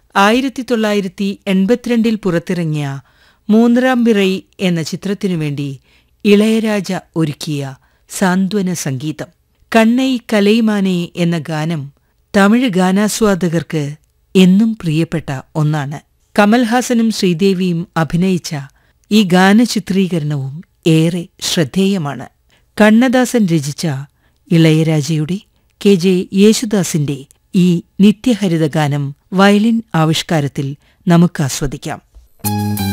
ആയിരത്തി തൊള്ളായിരത്തി എൺപത്തിരണ്ടിൽ പുറത്തിറങ്ങിയ മൂന്നരാം പിറൈ എന്ന ചിത്രത്തിനു വേണ്ടി ഇളയരാജ ഒരുക്കിയ സാന്ത്വന സംഗീതം കണ്ണൈ കലൈമാനെ എന്ന ഗാനം തമിഴ് ഗാനാസ്വാദകർക്ക് എന്നും പ്രിയപ്പെട്ട ഒന്നാണ് കമൽഹാസനും ശ്രീദേവിയും അഭിനയിച്ച ഈ ഗാനചിത്രീകരണവും ഏറെ ശ്രദ്ധേയമാണ് കണ്ണദാസൻ രചിച്ച ഇളയരാജയുടെ കെ ജെ യേശുദാസിന്റെ ഈ നിത്യഹരിത ഗാനം വയലിൻ ആവിഷ്കാരത്തിൽ നമുക്ക് ആസ്വദിക്കാം